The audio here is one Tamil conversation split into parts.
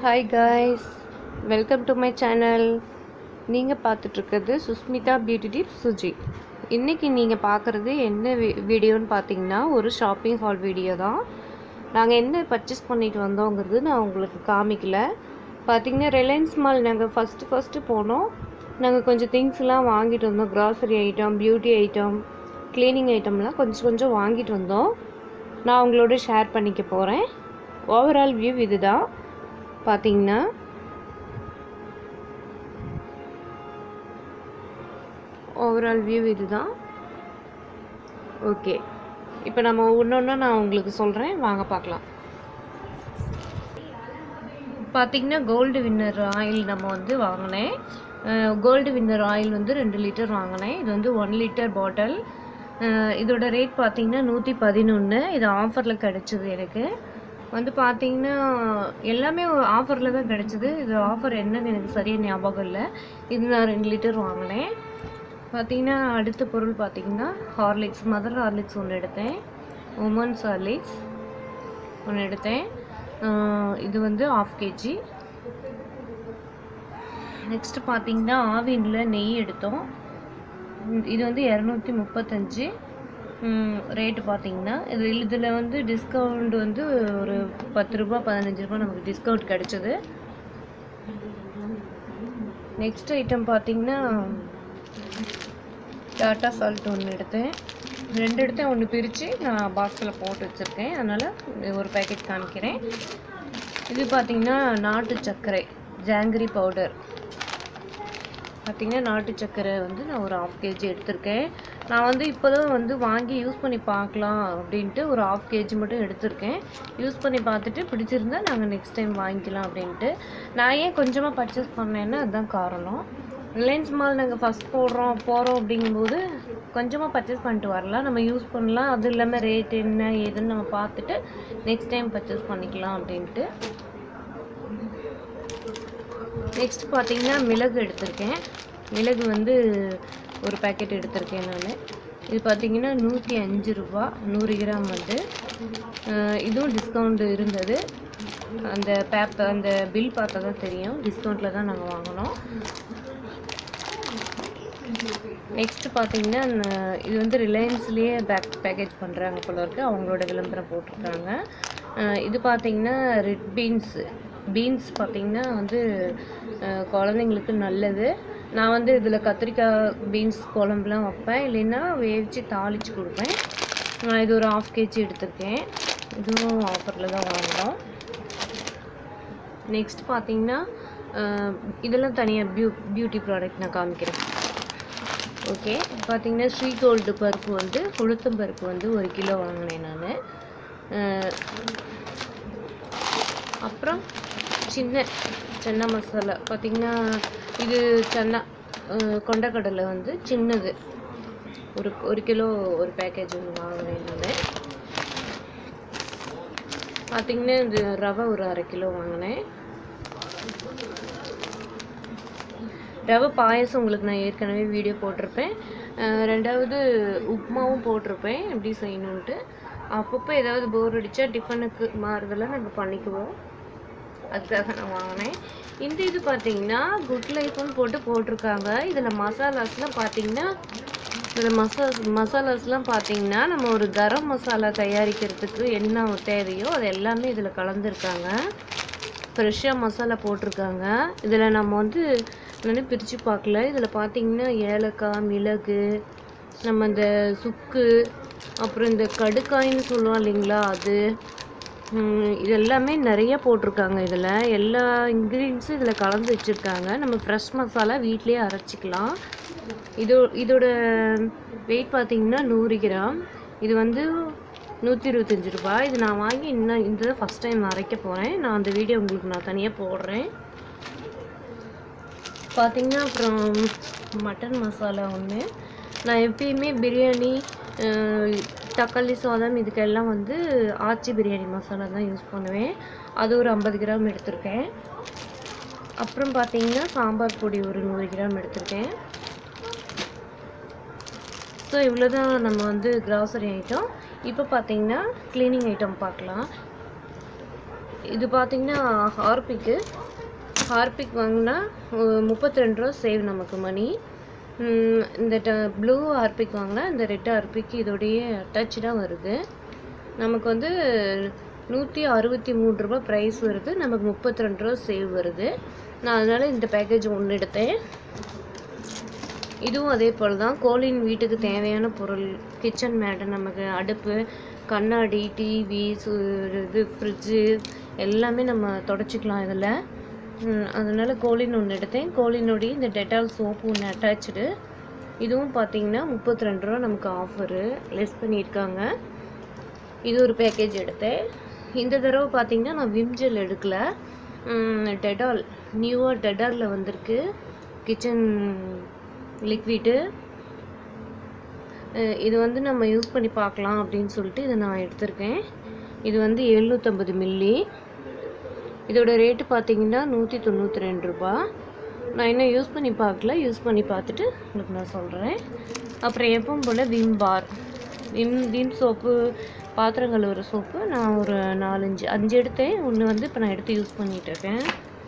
hi guys welcome to my channel நீங்கள் பார்த்துட்ருக்கிறது சுஸ்மிதா பியூட்டி டிப் சுஜி இன்றைக்கி நீங்கள் பார்க்குறது என்ன வி- வீடியோன்னு பார்த்தீங்கன்னா ஒரு ஷாப்பிங் ஹால் வீடியோ தான் நாங்கள் என்ன பர்ச்சேஸ் பண்ணிட்டு வந்தோங்கிறது நான் உங்களுக்கு காமிக்கல பார்த்தீங்கன்னா ரிலையன்ஸ் மால் நாங்கள் ஃபஸ்ட்டு ஃபஸ்ட்டு போனோம் நாங்கள் கொஞ்சம் திங்ஸ்லாம் வாங்கிட்டு வந்தோம் grocery item beauty item cleaning ஐட்டம்லாம் கொஞ்சம் கொஞ்சம் வாங்கிட்டு வந்தோம் நான் உங்களோட ஷேர் பண்ணிக்க போகிறேன் ஓவரால் வியூ இதுதான் பார்த்தீங்கன்னா ஓவரால் வியூ இதுதான் ஓகே இப்போ நம்ம ஒன்று ஒன்றா நான் உங்களுக்கு சொல்கிறேன் வாங்க பார்க்கலாம் பார்த்தீங்கன்னா கோல்டு வின்னர் ஆயில் நம்ம வந்து வாங்கினேன் கோல்டு வின்னர் ஆயில் வந்து ரெண்டு லிட்டர் வாங்கினேன் இது வந்து ஒன் லிட்டர் பாட்டில் இதோட ரேட் பார்த்தீங்கன்னா நூற்றி பதினொன்று இது ஆஃபரில் கிடச்சிது எனக்கு வந்து பார்த்தீங்கன்னா எல்லாமே ஆஃபரில் தான் கிடச்சிது இது ஆஃபர் என்னன்னு எனக்கு சரியாக ஞாபகம் இல்லை இது நான் ரெண்டு லிட்டர் வாங்கினேன் பார்த்தீங்கன்னா அடுத்த பொருள் பார்த்தீங்கன்னா ஹார்லிக்ஸ் மதர் ஹார்லிக்ஸ் ஒன்று எடுத்தேன் உமன்ஸ் ஹார்லிக்ஸ் ஒன்று எடுத்தேன் ஆஹ் இது வந்து ஆஃப் கேஜி நெக்ஸ்ட் பார்த்தீங்கன்னா ஆவினில் நெய் எடுத்தோம் உம் இது வந்து இரநூத்தி முப்பத்தஞ்சு ரேட்டு பார்த்தீங்கன்னா இது இதில் வந்து டிஸ்கவுண்ட் வந்து ஒரு பத்து ரூபா பதினஞ்சு ரூபா நமக்கு டிஸ்கவுண்ட் கிடச்சிது நெக்ஸ்ட் ஐட்டம் பார்த்தீங்கன்னா டாட்டா சால்ட் ஒன்று எடுத்தேன் ரெண்டு எடுத்தேன் ஒன்று பிரித்து நான் பாக்ஸில் போட்டு வச்சுருக்கேன் அதனால் ஒரு பேக்கெட் காமிக்கிறேன் இது பார்த்தீங்கன்னா நாட்டு சர்க்கரை ஜாங்கிரி பவுடர் பார்த்தீங்கன்னா நாட்டு சர்க்கரை வந்து நான் ஒரு ஆஃப் கேஜி எடுத்திருக்கேன் நான் வந்து இப்போ தான் வந்து வாங்கி யூஸ் பண்ணி பார்க்கலாம் அப்படின்ட்டு ஒரு ஆஃப் கேஜி மட்டும் எடுத்திருக்கேன் யூஸ் பண்ணி பார்த்துட்டு பிடிச்சிருந்தா நாங்கள் நெக்ஸ்ட் டைம் வாங்கிக்கலாம் அப்படின்ட்டு நான் ஏன் கொஞ்சமாக பர்ச்சேஸ் பண்ணேன்னா அதுதான் காரணம் ரிலையன்ஸ் மால் நாங்கள் ஃபஸ்ட் போடுறோம் போகிறோம் அப்படிங்கும்போது கொஞ்சமாக பர்ச்சேஸ் பண்ணிட்டு வரலாம் நம்ம யூஸ் பண்ணலாம் அது இல்லாமல் ரேட் என்ன ஏதுன்னு நம்ம பார்த்துட்டு நெக்ஸ்ட் டைம் பர்ச்சேஸ் பண்ணிக்கலாம் அப்படின்ட்டு நெக்ஸ்ட் பார்த்தீங்கன்னா மிளகு எடுத்திருக்கேன் மிளகு வந்து ஒரு பேக்கெட் எடுத்திருக்கேன் நான் இது பார்த்தீங்கன்னா நூற்றி அஞ்சு ரூபா நூறு கிராம் வந்து அஹ் இதுவும் டிஸ்கவுண்ட் இருந்தது அந்த பேப்பர் அந்த பில் பார்த்தா தான் தெரியும் டிஸ்கவுண்ட்டில் தான் நாங்கள் வாங்கினோம் நெக்ஸ்ட் பார்த்தீங்கன்னா ந- இது வந்து ரிலையன்ஸ்லேயே பேக் பேக்கேஜ் பண்ணுறாங்க போல இருக்கு அவங்களோட விளம்பரம் போட்டிருக்காங்க அஹ் இது பார்த்தீங்கன்னா ரெட் பீன்ஸ் பீன்ஸ் பார்த்தீங்கன்னா வந்து அஹ் குழந்தைங்களுக்கு நல்லது நான் வந்து இதில் கத்திரிக்காய் பீன்ஸ் குழம்புலாம் வைப்பேன் இல்லைன்னா வேவிச்சு தாளித்து கொடுப்பேன் நான் இது ஒரு ஆஃப் கேஜி எடுத்திருக்கேன் இதுவும் ஆஃபரில் தான் வாங்கினோம் நெக்ஸ்ட் பார்த்தீங்கன்னா அஹ் இதெல்லாம் தனியாக பியூ பியூட்டி ப்ராடக்ட் நான் காமிக்கிறேன் ஓகே பார்த்தீங்கன்னா ஸ்ரீ கோல்டு பருப்பு வந்து உளுத்தம் பருப்பு வந்து ஒரு கிலோ வாங்கினேன் நான் அப்புறம் சின்ன சன்னா மசாலா பார்த்தீங்கன்னா இது சன்னா அஹ் கொண்டக்கடலை வந்து சின்னது ஒரு ஒரு கிலோ ஒரு பேக்கேஜ் ஒன்று வாங்கினேன் நான் பார்த்தீங்கன்னா இது ரவை ஒரு அரை கிலோ வாங்கினேன் ரவை பாயசம் உங்களுக்கு நான் ஏற்கனவே வீடியோ போட்டிருப்பேன் அஹ் ரெண்டாவது உப்புமாவும் போட்டிருப்பேன் எப்படி செய்யணுன்ட்டு அப்பப்போ ஏதாவது போர் அடித்தா டிஃபனுக்கு மாறுதெல்லாம் நாங்கள் பண்ணிக்குவோம் அதுக்காக நான் வாங்கினேன் இந்த இது பார்த்தீங்கன்னா குட் லைஃப்னு போட்டு போட்டிருக்காங்க இதில் மசாலாஸ்லாம் பார்த்தீங்கன்னா இதில் மசா மசாலாஸ்லாம் பார்த்தீங்கன்னா நம்ம ஒரு கரம் மசாலா தயாரிக்கிறதுக்கு என்ன தேவையோ அது எல்லாமே இதில் கலந்துருக்காங்க ஃப்ரெஷ்ஷாக மசாலா போட்டிருக்காங்க இதில் நம்ம வந்து நான் பிரித்து பார்க்கல இதில் பார்த்தீங்கன்னா ஏலக்காய் மிளகு நம்ம இந்த சுக்கு அப்புறம் இந்த கடுக்காய்ன்னு சொல்லுவோம் இல்லைங்களா அது ம், இது எல்லாமே நிறைய போட்டிருக்காங்க இதில் எல்லா இன்க்ரீடியன்ஸும் இதில் கலந்து வச்சுருக்காங்க நம்ம ஃப்ரெஷ் மசாலா வீட்டிலேயே அரைச்சிக்கலாம் இதோ இதோட வெயிட் பார்த்தீங்கன்னா நூறு கிராம் இது வந்து நூற்றி இருபத்தஞ்சி ரூபாய் இது நான் வாங்கி இன்னும் இந்த ஃபஸ்ட் டைம் அரைக்க போகிறேன் நான் அந்த வீடியோ உங்களுக்கு நான் தனியாக போடுறேன் பார்த்தீங்கன்னா அப்புறம் மட்டன் மசாலா ஒன்று நான் எப்பயுமே பிரியாணி அஹ், தக்காளி சாதம் இதுக்கெல்லாம் வந்து ஆச்சி பிரியாணி மசாலா தான் யூஸ் பண்ணுவேன் அது ஒரு ஐம்பது கிராம் எடுத்திருக்கேன் அப்புறம் பார்த்தீங்கன்னா சாம்பார் பொடி ஒரு நூறு கிராம் எடுத்திருக்கேன் ஸோ இவ்வளோ தான் நம்ம வந்து கிராசரி ஐட்டம் இப்போ பார்த்தீங்கன்னா க்ளீனிங் ஐட்டம் பார்க்கலாம் இது பார்த்தீங்கன்னா ஹார்பிக்கு ஹார்பிக் வாங்கினா முப்பத்தி ரெண்டு ரூபா சேவ் நமக்கு மணி ம், இந்த ட ப்ளூ ஹார்பிக் வாங்கினா இந்த ரெட் ஹார்பிக் இதோடைய அட்டாச்சாக வருது நமக்கு வந்து நூற்றி அறுபத்தி மூணு ரூபா ப்ரைஸ் வருது நமக்கு முப்பத்தி ரெண்டு ரூபா சேவ் வருது நான் அதனால் இந்த பேக்கேஜ் ஒன்று எடுத்தேன் இதுவும் அதே போல் தான் கோழியின் வீட்டுக்கு தேவையான பொருள் கிச்சன் மேட்டு நமக்கு அடுப்பு கண்ணாடி டிவி சு இது ஃப்ரிட்ஜு எல்லாமே நம்ம தொடச்சிக்கலாம் இதில் அதனால் கோழின் ஒன்று எடுத்தேன் கோழினுடைய இந்த டெட்டால் சோப்பு ஒன்று அட்டாச்சு இதுவும் பார்த்தீங்கன்னா முப்பத்தி ரெண்டு ரூபா நமக்கு ஆஃபரு லெஸ் பண்ணியிருக்காங்க இது ஒரு பேக்கேஜ் எடுத்தேன் இந்த தடவை பார்த்தீங்கன்னா நான் விம் ஜெல் எடுக்கல டெடால் நியூவாக டெடாலில் வந்திருக்கு கிச்சன் லிக்விடு இது வந்து நம்ம யூஸ் பண்ணி பார்க்கலாம் அப்படின்னு சொல்லிட்டு இதை நான் எடுத்திருக்கேன் இது வந்து எழுநூற்றம்பது மில்லி இதோட ரேட்டு பார்த்தீங்கன்னா நூற்றி தொண்ணூற்றி ரெண்டு ரூபா நான் இன்னும் யூஸ் பண்ணி பார்க்கல யூஸ் பண்ணி பார்த்துட்டு உங்களுக்கு நான் சொல்கிறேன் அப்புறம் எப்பவும் போல் Vim bar Vim Vim soap பாத்திரம் கழுவுற சோப்பு நான் ஒரு நாலஞ்சு அஞ்சு எடுத்தேன் ஒன்று வந்து இப்போ நான் எடுத்து யூஸ் பண்ணிகிட்டு இருக்கேன்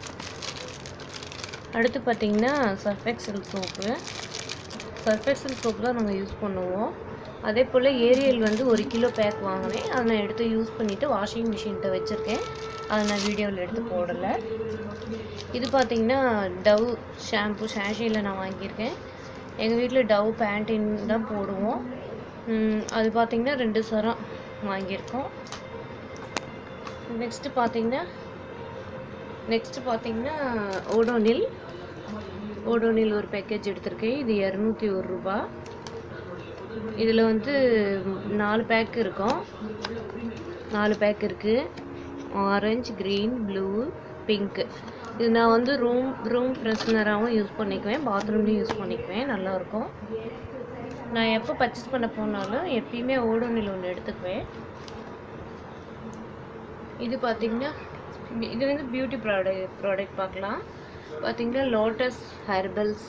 அடுத்து பார்த்தீங்கன்னா சர்ஃபெக்சல் சோப்பு சர்ஃபெக்சல் சோப்பு தான் நாங்கள் யூஸ் பண்ணுவோம் அதே போல் ஏரியல் வந்து ஒரு கிலோ பேக் வாங்கினேன் அதை நான் எடுத்து யூஸ் பண்ணிவிட்டு வாஷிங் மிஷின்கிட்ட வச்சுருக்கேன் அதை நான் வீடியோவில் எடுத்து போடலை இது பார்த்தீங்கன்னா டவ் ஷாம்பு ஷாஷியில் நான் வாங்கியிருக்கேன் எங்கள் வீட்டில் டவ் பேண்டின் தான் போடுவோம் ம், அது பார்த்தீங்கன்னா ரெண்டு சரம் வாங்கியிருக்கோம் நெக்ஸ்ட்டு பார்த்தீங்கன்னா நெக்ஸ்ட்டு பார்த்தீங்கன்னா ஓடோனில் ஓடோனில் ஒரு பேக்கேஜ் எடுத்திருக்கேன் இது இரநூத்தி ஒரு ரூபா இதில் வந்து நாலு பேக் இருக்கும் நாலு பேக் இருக்குது ஆரஞ்சு க்ரீன் ப்ளூ பிங்க்கு இது நான் வந்து ரூம் ரூம் ஃப்ரெஷ்னராகவும் யூஸ் பண்ணிக்குவேன் பாத்ரூம்லேயும் யூஸ் பண்ணிக்குவேன் நல்லாயிருக்கும் நான் எப்போ பர்ச்சேஸ் பண்ண போனாலும் எப்பயுமே ஓடோனில் ஒன்று எடுத்துக்குவேன் இது பார்த்தீங்கன்னா இது வந்து பியூட்டி ப்ராடக்ட் ப்ராடக்ட் பார்க்கலாம் பார்த்தீங்கன்னா Lotus Herbals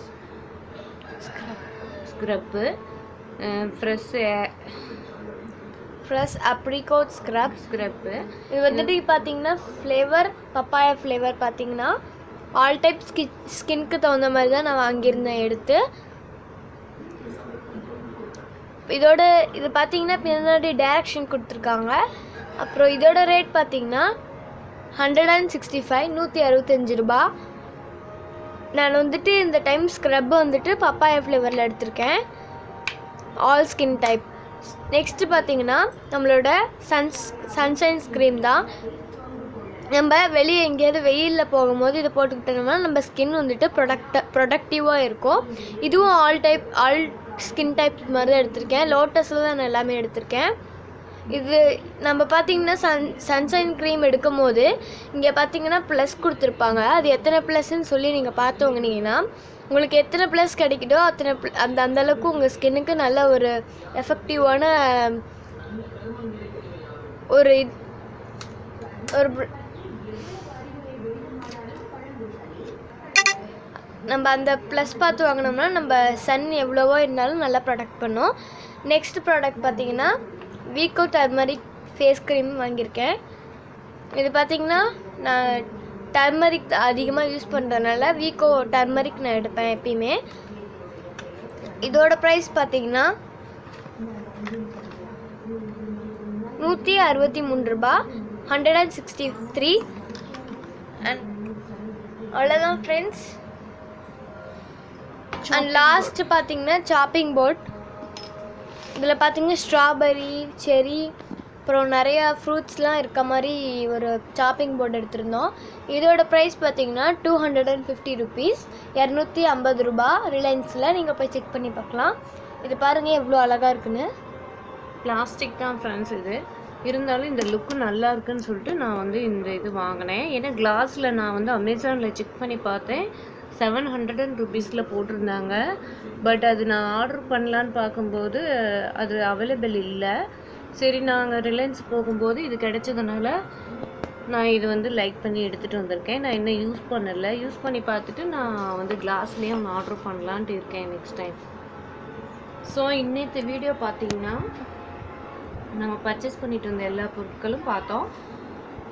scrub fresh fresh apricot scrub scrub இது வந்துட்டு பார்த்தீங்கன்னா ஃப்ளேவர் பப்பாயா ஃப்ளேவர் பார்த்தீங்கன்னா ஆல் டைப் ஸ்கி ஸ்கின்க்கு தகுந்த மாதிரி தான் நான் வாங்கியிருந்தேன் எடுத்து இதோட இது பார்த்தீங்கன்னா பின்னாடி டைரக்ஷன் கொடுத்துருக்காங்க அப்புறம் இதோட ரேட் பார்த்தீங்கன்னா ஹண்ட்ரட் அண்ட் சிக்ஸ்டி ஃபைவ் நூற்றி அறுபத்தஞ்சு ரூபா நான் வந்துட்டு இந்த டைம் ஸ்க்ரப் வந்துட்டு பப்பாயா ஃப்ளேவரில் எடுத்திருக்கேன் ஆல் ஸ்கின் டைப் நெக்ஸ்ட்டு பார்த்தீங்கன்னா நம்மளோட சன்ஸ் சன்ஷைன்ஸ் க்ரீம் தான் நம்ம வெளியே எங்கேயாவது வெயிலில் போகும்போது இதை போட்டுக்கிட்டோம்னா நம்ம ஸ்கின் வந்துட்டு ப்ரொடக்ட ப்ரொடக்டிவாக இருக்கும் இதுவும் all type all skin type மாதிரி தான் எடுத்திருக்கேன் லோட்டஸில் தான் நான் எல்லாமே எடுத்திருக்கேன் இது நம்ம பார்த்தீங்கன்னா சன் சன்ஷைன் க்ரீம் எடுக்கும் போது இங்கே பார்த்தீங்கன்னா ப்ளஸ் கொடுத்துருப்பாங்க அது எத்தனை ப்ளஸ்ன்னு சொல்லி நீங்கள் பார்த்து வாங்குனீங்கன்னா உங்களுக்கு எத்தனை ப்ளஸ் கிடைக்குதோ அத்தனை pl- அந்த அந்த அளவுக்கு உங்கள் ஸ்கின்னுக்கு நல்ல ஒரு எஃபெக்டிவான ஒரு இது- ஒரு br- நம்ம அந்த ப்ளஸ் பார்த்து வாங்கினோம்னா நம்ம சன் எவ்வளவோ இருந்தாலும் நல்லா ப்ரொடக்ட் பண்ணும் நெக்ஸ்ட் ப்ராடக்ட் பார்த்தீங்கன்னா வீக்கோ டர்மரிக் ஃபேஸ் க்ரீம் வாங்கியிருக்கேன் இது பார்த்தீங்கன்னா நான் டர்மரிக் அதிகமாக யூஸ் பண்ணுறதுனால வீக்கோ டர்மரிக் நான் எடுப்பேன் எப்பயுமே இதோட ப்ரைஸ் பார்த்தீங்கன்னா நூற்றி அறுபத்தி மூணு ரூபா hundred and sixty three and அவ்வளோதான் ஃப்ரெண்ட்ஸ் அண்ட் லாஸ்ட் பார்த்தீங்கன்னா சாப்பிங் போர்ட் இதில் பார்த்தீங்கன்னா ஸ்ட்ராபெரி செரி அப்புறம் நிறையா ஃப்ரூட்ஸ்லாம் இருக்க மாதிரி ஒரு சாப்பிங் போர்டு எடுத்திருந்தோம் இதோட ப்ரைஸ் பார்த்தீங்கன்னா two hundred and fifty rupees இரநூத்தி ஐம்பது ரூபா ரிலையன்ஸில் நீங்கள் போய் செக் பண்ணி பார்க்கலாம் இது பாருங்கள் எவ்வளோ அழகாக இருக்குன்னு பிளாஸ்டிக் தான் ஃப்ரெண்ட்ஸ் இது இருந்தாலும் இந்த லுக்கு நல்லா இருக்குன்னு சொல்லிட்டு நான் வந்து இந்த இது வாங்கினேன் ஏன்னா கிளாஸில் நான் வந்து அமேசானில் செக் பண்ணி பார்த்தேன் செவன் ஹண்ட்ரட் அண்ட் ருபீஸில் போட்டிருந்தாங்க பட் அது நான் ஆர்டர் பண்ணலான்னு பார்க்கும்போது அது அவைலபிள் இல்லை சரி நாங்கள் ரிலையன்ஸ் போகும்போது இது கிடைச்சதுனால நான் இது வந்து லைக் பண்ணி எடுத்துகிட்டு வந்திருக்கேன் நான் இன்னும் யூஸ் பண்ணலை யூஸ் பண்ணி பார்த்துட்டு நான் வந்து கிளாஸ்லேயே ஆர்டர் பண்ணலான்ட்டு இருக்கேன் நெக்ஸ்ட் டைம் ஸோ இன்னைக்கு வீடியோ பார்த்தீங்கன்னா நம்ம பர்ச்சேஸ் பண்ணிட்டு இருந்த எல்லா பொருட்களும் பார்த்தோம்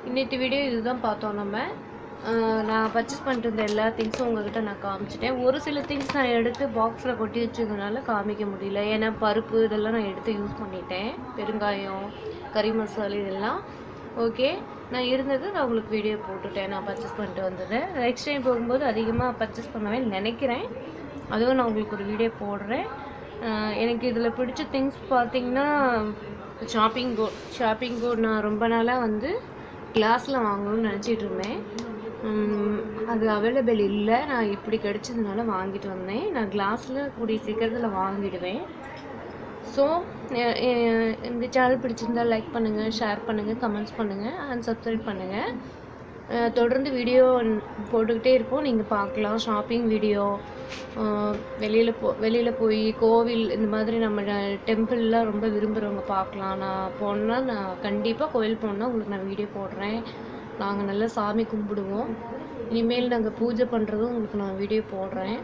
இன்னைக்கு வீடியோ இதுதான் பார்த்தோம் நம்ம அஹ் நான் பர்ச்சேஸ் பண்ணிட்டு இருந்த எல்லா திங்ஸும் உங்ககிட்ட நான் காமிச்சிட்டேன் ஒரு சில திங்ஸ் நான் எடுத்து பாக்ஸில் கொட்டி வச்சதுனால காமிக்க முடியல ஏன்னா பருப்பு இதெல்லாம் நான் எடுத்து யூஸ் பண்ணிட்டேன் பெருங்காயம் கறி மசாலா இதெல்லாம் ஓகே நான் இருந்தது நான் உங்களுக்கு வீடியோ போட்டுட்டேன் நான் பர்ச்சேஸ் பண்ணிட்டு வந்தது நெக்ஸ்ட் டைம் போகும்போது அதிகமாக பர்ச்சேஸ் பண்ணவே நினைக்கிறேன் அதுவும் நான் உங்களுக்கு ஒரு வீடியோ போடுறேன் அஹ் எனக்கு இதில் பிடிச்ச திங்ஸ் பார்த்தீங்கன்னா ஷாப்பிங் கோட் ஷாப்பிங் கோட் நான் ரொம்ப நாளாக வந்து கிளாஸில் வாங்கணும்னு நினச்சிட்டு இருந்தேன் உம், அது அவைலபிள் இல்லை நான் இப்படி கிடைச்சதுனால வாங்கிட்டு வந்தேன் நான் கிளாஸில் கூடிய சீக்கிரத்தில் வாங்கிடுவேன் ஸோ இந்த சேனல் பிடிச்சிருந்தா லைக் பண்ணுங்கள் ஷேர் பண்ணுங்கள் கமெண்ட்ஸ் பண்ணுங்கள் அண்ட் சப்ஸ்கிரைப் பண்ணுங்கள் அஹ் தொடர்ந்து வீடியோ போட்டுக்கிட்டே இருப்போம் நீங்கள் பார்க்கலாம் ஷாப்பிங் வீடியோ வெளியில் போ வெளியில் போய் கோவில் இந்த மாதிரி நம்ம டெம்பிள்லாம் ரொம்ப விரும்புகிறவங்க பார்க்கலாம் நான் போனால் நான் கண்டிப்பாக கோவில் போனால் உங்களுக்கு நான் வீடியோ போடுறேன் நாங்கள் நல்லா சாமி கும்பிடுவோம் இனிமேல் நாங்கள் பூஜை பண்ணுறதும் உங்களுக்கு நான் வீடியோ போடுறேன்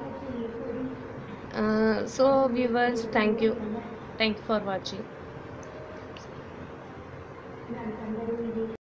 so viewers thank you thank you for வாட்சிங்